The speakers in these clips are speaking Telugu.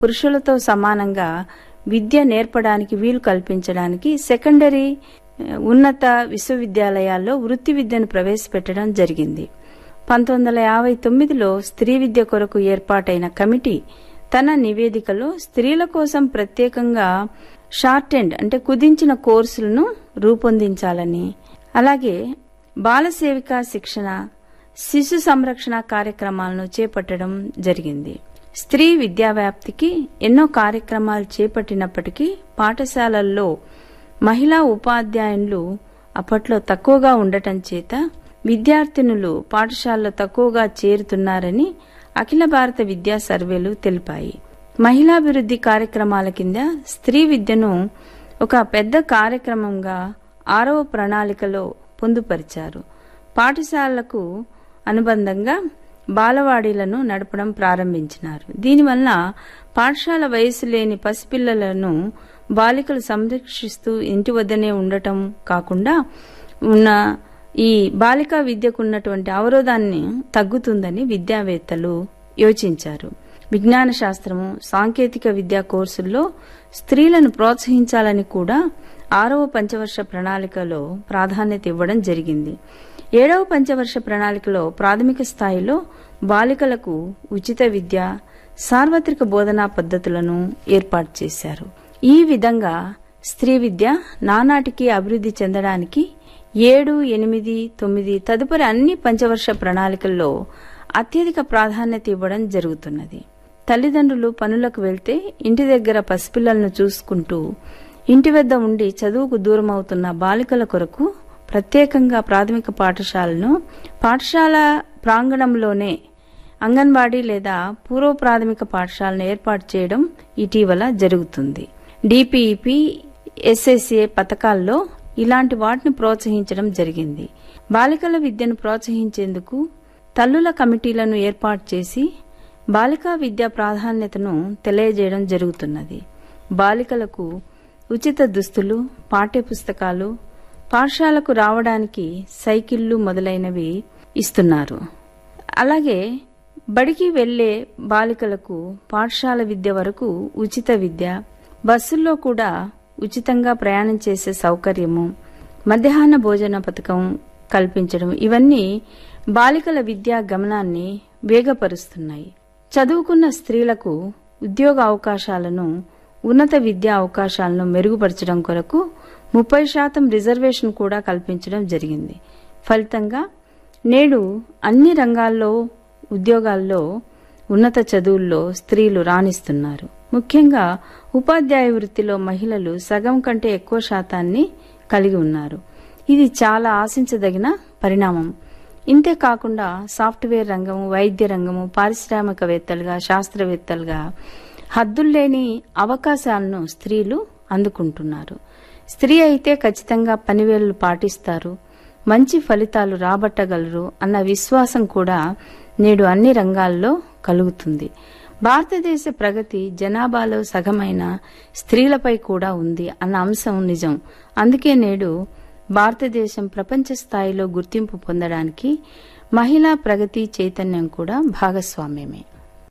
పురుషులతో సమానంగా విద్య నేర్పడానికి వీలు కల్పించడానికి సెకండరీ ఆ, ఉన్నత విశ్వవిద్యాలయాల్లో వృత్తి విద్యను ప్రవేశపెట్టడం జరిగింది పంతొమ్మిది వందల యాభై తొమ్మిదిలో స్త్రీ విద్య కొరకు ఏర్పాటైన కమిటీ తన నివేదికలో స్త్రీల కోసం ప్రత్యేకంగా షార్ట్ ఎండ్ అంటే కుదించిన కోర్సులను రూపొందించాలని అలాగే బాలసేవిక శిక్షణ శిశు సంరక్షణ కార్యక్రమాలను చేపట్టడం జరిగింది స్త్రీ విద్యా వ్యాప్తికి ఎన్నో కార్యక్రమాలు చేపట్టినప్పటికీ పాఠశాలల్లో మహిళా ఉపాధ్యాయులు అప్పట్లో తక్కువగా ఉండటం చేత విద్యార్థినులు పాఠశాలలో తక్కువగా చేరుతున్నారని అఖిల భారత విద్యా సర్వేలు తెలిపాయి మహిళాభివృద్ధి కార్యక్రమాల కింద స్త్రీ విద్యను ఒక పెద్ద కార్యక్రమంగా ఆరవ ప్రణాళికలో పొందుపరిచారు పాఠశాలలకు అనుబంధంగా బాలవాడీలను నడపడం ప్రారంభించినారు దీనివల్ల పాఠశాల వయసు లేని పసిపిల్లలను బాలికలు సంరక్షిస్తూ ఇంటి వద్దనే ఉండటం కాకుండా ఉన్న ఈ బాలికా విద్యకు ఉన్నటువంటి అవరోధాన్ని తగ్గుతుందని విద్యావేత్తలు యోచించారు విజ్ఞాన శాస్త్రము సాంకేతిక విద్యా కోర్సుల్లో స్త్రీలను ప్రోత్సహించాలని కూడా ఆరవ పంచవర్ష ప్రణాళికలో ప్రాధాన్యత ఇవ్వడం జరిగింది ఏడవ పంచవర్ష ప్రణాళికలో ప్రాథమిక స్థాయిలో బాలికలకు ఉచిత విద్య సార్వత్రిక బోధనా పద్ధతులను ఏర్పాటు చేశారు ఈ విధంగా స్త్రీ విద్య నానాటికి అభివృద్ధి చెందడానికి ఏడు ఎనిమిది తొమ్మిది తదుపరి అన్ని పంచవర్ష ప్రణాళికల్లో అత్యధిక ప్రాధాన్యత ఇవ్వడం జరుగుతున్నది తల్లిదండ్రులు పనులకు వెళ్తే ఇంటి దగ్గర పసిపిల్లలను చూసుకుంటూ ఇంటి వద్ద ఉండి చదువుకు దూరం అవుతున్న బాలికల కొరకు ప్రత్యేకంగా ప్రాథమిక పాఠశాలను పాఠశాల ప్రాంగణంలోనే అంగన్వాడీ లేదా పూర్వ ప్రాథమిక పాఠశాలను ఏర్పాటు చేయడం ఇటీవల జరుగుతుంది డిపిఈపి ఎస్ఎస్ఏ పథకాల్లో ఇలాంటి వాటిని ప్రోత్సహించడం జరిగింది బాలికల విద్యను ప్రోత్సహించేందుకు తల్లుల కమిటీలను ఏర్పాటు చేసి బాలికా విద్య ప్రాధాన్యతను తెలియజేయడం జరుగుతున్నది బాలికలకు ఉచిత దుస్తులు పాఠ్యపుస్తకాలు పాఠశాలకు రావడానికి సైకిళ్లు మొదలైనవి ఇస్తున్నారు అలాగే బడికి వెళ్లే బాలికలకు పాఠశాల విద్య వరకు ఉచిత విద్య బస్సుల్లో కూడా ఉచితంగా ప్రయాణం చేసే సౌకర్యము మధ్యాహ్న భోజన పథకం కల్పించడం ఇవన్నీ బాలికల విద్యా గమనాన్ని వేగపరుస్తున్నాయి చదువుకున్న స్త్రీలకు ఉద్యోగ అవకాశాలను ఉన్నత విద్యా అవకాశాలను మెరుగుపరచడం కొరకు ముప్పై శాతం రిజర్వేషన్ కూడా కల్పించడం జరిగింది ఫలితంగా నేడు అన్ని రంగాల్లో ఉద్యోగాల్లో ఉన్నత చదువుల్లో స్త్రీలు రాణిస్తున్నారు ముఖ్యంగా ఉపాధ్యాయ వృత్తిలో మహిళలు సగం కంటే ఎక్కువ శాతాన్ని కలిగి ఉన్నారు ఇది చాలా ఆశించదగిన పరిణామం ఇంతే కాకుండా సాఫ్ట్వేర్ రంగము వైద్య రంగము పారిశ్రామికవేత్తలుగా శాస్త్రవేత్తలుగా హద్దుల్లేని అవకాశాలను స్త్రీలు అందుకుంటున్నారు స్త్రీ అయితే ఖచ్చితంగా పనివేళ్లు పాటిస్తారు మంచి ఫలితాలు రాబట్టగలరు అన్న విశ్వాసం కూడా నేడు అన్ని రంగాల్లో కలుగుతుంది భారతదేశ ప్రగతి జనాభాలో సగమైన స్త్రీలపై కూడా ఉంది అన్న అంశం నిజం అందుకే నేడు భారతదేశం ప్రపంచ స్థాయిలో గుర్తింపు పొందడానికి మహిళా ప్రగతి చైతన్యం కూడా భాగస్వామ్యమే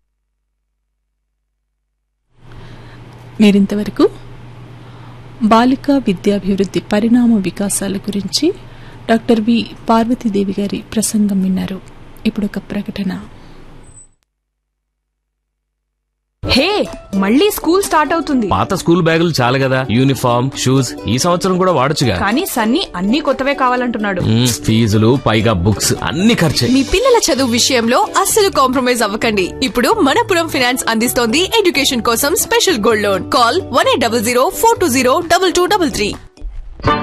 మీరింతవరకు బాలికా విద్యాభివృద్ధి పరిణామ వికాసాల గురించి డాక్టర్ వి పార్వతీదేవి గారి ప్రసంగం విన్నారు ఇప్పుడు ఒక ప్రకటన హే మళ్ళీ స్కూల్ స్టార్ట్ అవుతుంది పాత స్కూల్ బ్యాగులు చాలు కదా యూనిఫామ్ షూస్ ఈ సంవత్సరం కూడా వాడొచ్చుగా కానీ సన్నీ అన్ని కొత్తవే కావాలంటున్నాడు మ్మ్, ఫీజులు పైగా బుక్స్ అన్ని ఖర్చే మీ పిల్లల చదువు విషయంలో అస్సలు కాంప్రమైజ్ అవ్వకండి ఇప్పుడు మనపురం ఫైనాన్స్ అందిస్తోంది ఎడ్యుకేషన్ కోసం special gold loan call one eight double zero four two zero double two double three